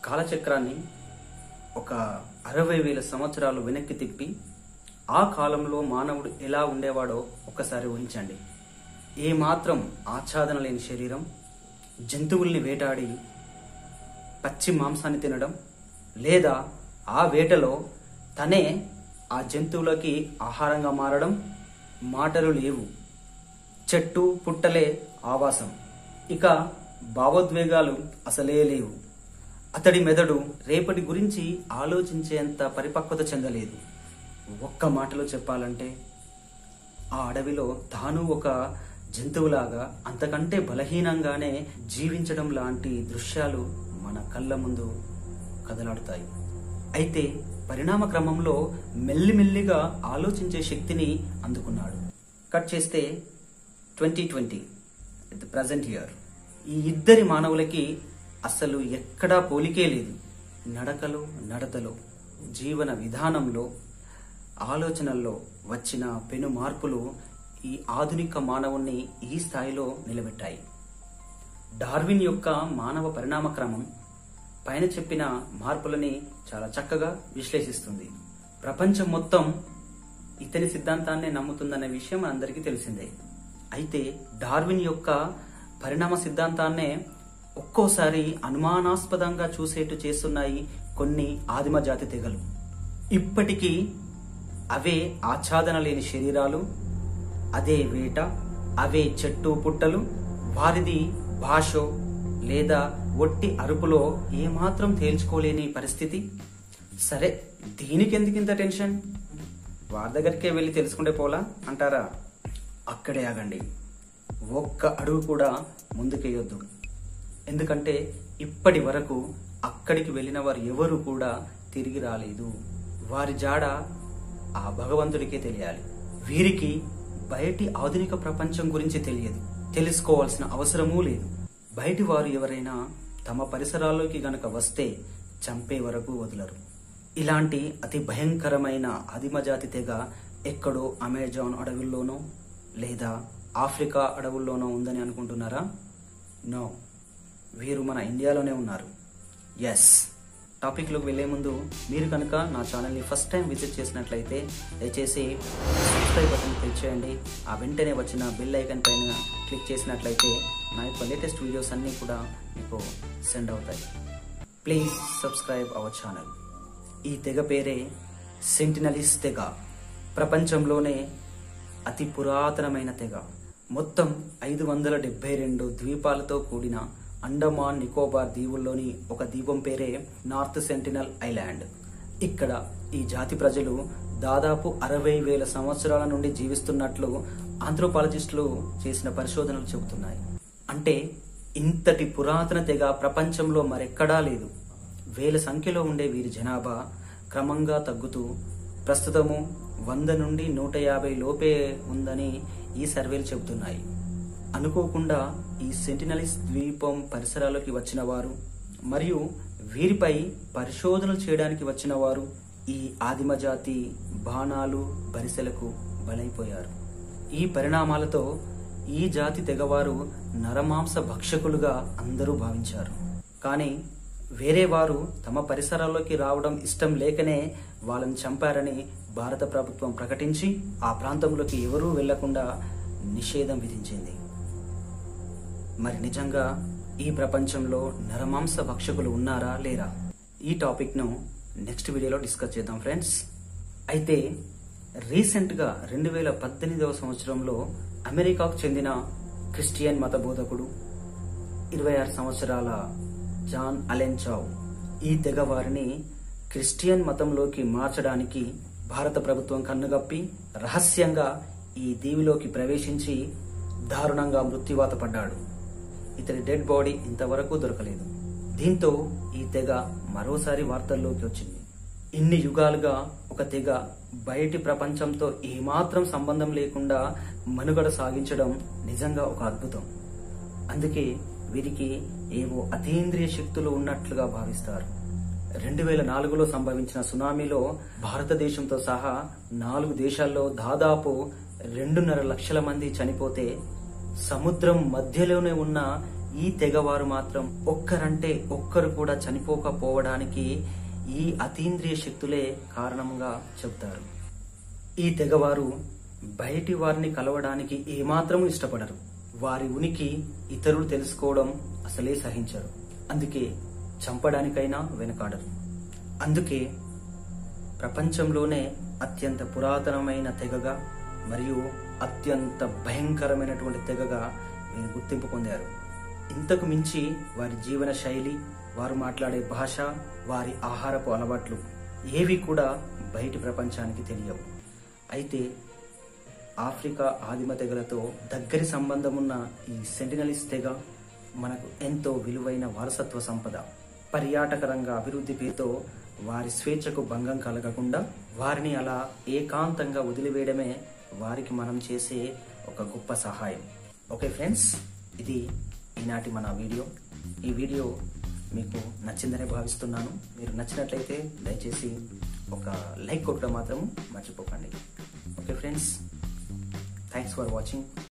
కాలచక్రాన్ని ఒక అరవై వేల సంవత్సరాలు వెనక్కి తిప్పి ఆ కాలంలో మానవుడు ఎలా ఉండేవాడో ఒక్కసారి ఊహించండి ఏ మాత్రం ఆచ్ఛాదన లేని శరీరం జంతువుల్ని వేటాడి పచ్చి మాంసాన్ని తినడం లేదా ఆ వేటలో తనే ఆ జంతువులకి ఆహారంగా మారడం మాటలు లేవు చెట్టు పుట్టలే ఆవాసం ఇక భావోద్వేగాలు అసలే లేవు అతడి మెదడు రేపటి గురించి ఆలోచించేంత పరిపక్వత చెందలేదు ఒక్క మాటలో చెప్పాలంటే ఆ అడవిలో తాను ఒక జంతువులాగా అంతకంటే బలహీనంగానే జీవించడం లాంటి దృశ్యాలు మన కళ్ళ ముందు కదలాడుతాయి అయితే పరిణామ క్రమంలో మెల్లిమెల్లిగా ఆలోచించే శక్తిని అందుకున్నాడు కట్ చేస్తే twenty twenty the present year ఈ ఇద్దరి మానవులకి అసలు ఎక్కడా పోలికే లేదు నడకలో నడతలో జీవన విధానంలో ఆలోచనల్లో వచ్చిన పెను మార్పులు ఈ ఆధునిక మానవుణ్ణి ఈ స్థాయిలో నిలబెట్టాయి డార్విన్ యొక్క మానవ పరిణామ క్రమం పైన చెప్పిన మార్పులని చాలా చక్కగా విశ్లేషిస్తుంది ప్రపంచం మొత్తం ఇతని సిద్ధాంతాన్నే నమ్ముతుందనే విషయం అందరికీ తెలిసిందే అయితే డార్విన్ యొక్క పరిణామ సిద్ధాంతాన్నే ఒక్కోసారి అనుమానాస్పదంగా చూసేట్టు చేస్తున్నాయి కొన్ని ఆదిమ జాతి తెగలు ఇప్పటికీ అవే ఆచ్ఛాదన లేని శరీరాలు అదే వేట అవే చెట్టు పుట్టలు వారిది భాషో లేదా ఒట్టి అరుపులో ఏమాత్రం తేల్చుకోలేని పరిస్థితి సరే దీనికి ఎందుకు ఇంత టెన్షన్ వారి దగ్గరికే వెళ్ళి తెలుసుకుంటే పోలా అంటారా అక్కడే ఆగండి ఒక్క అడుగు కూడా ముందుకేయొద్దు ఎందుకంటే ఇప్పటి వరకు అక్కడికి వెళ్ళిన వారు ఎవరు కూడా తిరిగి రాలేదు వారి జాడ ఆ భగవంతుడికే తెలియాలి వీరికి బయటి ఆధునిక ప్రపంచం గురించి తెలియదు తెలుసుకోవాల్సిన అవసరమూ లేదు బయటి వారు ఎవరైనా తమ పరిసరాల్లోకి గనక వస్తే చంపే వరకు వదలరు ఇలాంటి అతి భయంకరమైన ఆదిమజాతి తెగ ఎక్కడో అమెజాన్ అడవుల్లోనో లేదా ఆఫ్రికా అడవుల్లోనో ఉందని అనుకుంటున్నారా నో వీరు మన ఇండియాలోనే ఉన్నారు ఎస్ టాపిక్లోకి వెళ్లే ముందు మీరు కనుక నా ఛానల్ని ఫస్ట్ టైం విజిట్ చేసినట్లయితే దయచేసి సబ్స్క్రైబ్ బటన్ క్లిక్ చేయండి ఆ వెంటనే వచ్చిన బెల్ ఐకన్ పైన క్లిక్ చేసినట్లయితే నా యొక్క లేటెస్ట్ వీడియోస్ అన్నీ కూడా మీకు సెండ్ అవుతాయి ప్లీజ్ సబ్స్క్రైబ్ అవర్ ఛానల్ ఈ తెగ పేరే సెంటినలిస్ తెగ ప్రపంచంలోనే అతి పురాతనమైన తెగ మొత్తం ఐదు వందల డెబ్బై రెండు ద్వీపాలతో కూడిన అండమాన్ నికోబార్ దీవుల్లోని ఒక ద్వీపం పేరే నార్త్ సెంటినల్ ఐలాండ్ ఇక్కడ ఈ జాతి ప్రజలు దాదాపు అరవై వేల సంవత్సరాల నుండి జీవిస్తున్నట్లు ఆంథ్రోపాలజిస్టులు చేసిన పరిశోధనలు చెబుతున్నాయి అంటే ఇంతటి పురాతన తెగ ప్రపంచంలో మరెక్కడా లేదు వేల సంఖ్యలో ఉండే వీరి జనాభా క్రమంగా తగ్గుతూ ప్రస్తుతము వంద నుండి నూట యాభై లోపే ఉందని ఈ సర్వేలు చెబుతున్నాయి అనుకోకుండా ఈ సెంటినలిస్ ద్వీపం పరిసరాల్లోకి వచ్చిన వారు మరియు వీరిపై పరిశోధనలు చేయడానికి వచ్చిన వారు ఈ ఆదిమజాతి బాణాలు బరిసెలకు బలైపోయారు ఈ పరిణామాలతో ఈ జాతి తెగవారు నరమాంస భక్షకులుగా అందరూ భావించారు కానీ వేరే వారు తమ పరిసరాల్లోకి రావడం ఇష్టం లేకనే వాళ్ళని చంపారని భారత ప్రభుత్వం ప్రకటించి ఆ ప్రాంతంలోకి ఎవరూ వెళ్లకుండా నిషేధం విధించింది మరి నిజంగా ఈ ప్రపంచంలో నరమాంస భక్షకులు ఉన్నారా లేరా ఈ టాపిక్ను నెక్స్ట్ వీడియోలో డిస్కస్ చేద్దాం ఫ్రెండ్స్ అయితే రీసెంట్గా రెండు వేల పద్దెనిమిదవ సంవత్సరంలో అమెరికాకు చెందిన క్రిస్టియన్ మత బోధకుడు ఇరవై ఆరు సంవత్సరాల జాన్ అలెన్ చావ్ ఈ తెగ వారిని క్రిస్టియన్ మతంలోకి మార్చడానికి భారత ప్రభుత్వం కన్నుగప్పి రహస్యంగా ఈ దీవిలోకి ప్రవేశించి దారుణంగా మృత్యువాత పడ్డాడు ఇతని డెడ్ బాడీ ఇంతవరకు దొరకలేదు దీంతో ఈ తెగ మరోసారి వార్తల్లోకి వచ్చింది ఇన్ని యుగాలుగా ఒక తెగ బయటి ప్రపంచంతో ఏమాత్రం సంబంధం లేకుండా మనుగడ సాగించడం నిజంగా ఒక అద్భుతం అందుకే వీరికి ఏవో అతీంద్రియ శక్తులు ఉన్నట్లుగా భావిస్తారు రెండు వేల నాలుగులో సంభవించిన సునామీలో భారతదేశంతో సహా నాలుగు దేశాల్లో దాదాపు రెండున్నర లక్షల మంది చనిపోతే సముద్రం మధ్యలోనే ఉన్న ఈ తెగవారు మాత్రం ఒక్కరంటే ఒక్కరు కూడా చనిపోకపోవడానికి ఈ అతీంద్రియ శక్తులే కారణంగా చెప్తారు ఈ తెగవారు బయటి వారిని కలవడానికి ఏమాత్రము ఇష్టపడరు వారి ఉనికి ఇతరులు తెలుసుకోవడం అసలే సహించరు అందుకే చంపడానికైనా వెనకాడరు అందుకే ప్రపంచంలోనే అత్యంత పురాతనమైన తెగగా మరియు అత్యంత భయంకరమైనటువంటి తెగగా వీరు గుర్తింపు పొందారు ఇంతకు మించి వారి జీవన శైలి వారు మాట్లాడే భాష వారి ఆహారపు అలవాట్లు ఏవి కూడా బయటి ప్రపంచానికి తెలియవు అయితే ఆఫ్రికా ఆదిమ తెగలతో దగ్గరి సంబంధం ఉన్న ఈ సెంటినలిస్ తెగ మనకు ఎంతో విలువైన వారసత్వ సంపద పర్యాటక రంగ అభివృద్ధి పేరుతో వారి స్వేచ్ఛకు భంగం కలగకుండా వారిని అలా ఏకాంతంగా వదిలివేయడమే వారికి మనం చేసే ఒక గొప్ప సహాయం ఓకే ఫ్రెండ్స్ ఇది ఈనాటి మన వీడియో ఈ వీడియో మీకు నచ్చిందనే భావిస్తున్నాను మీరు నచ్చినట్లయితే దయచేసి ఒక లైక్ కొట్టడం మాత్రం మర్చిపోకండి okay friends thanks for watching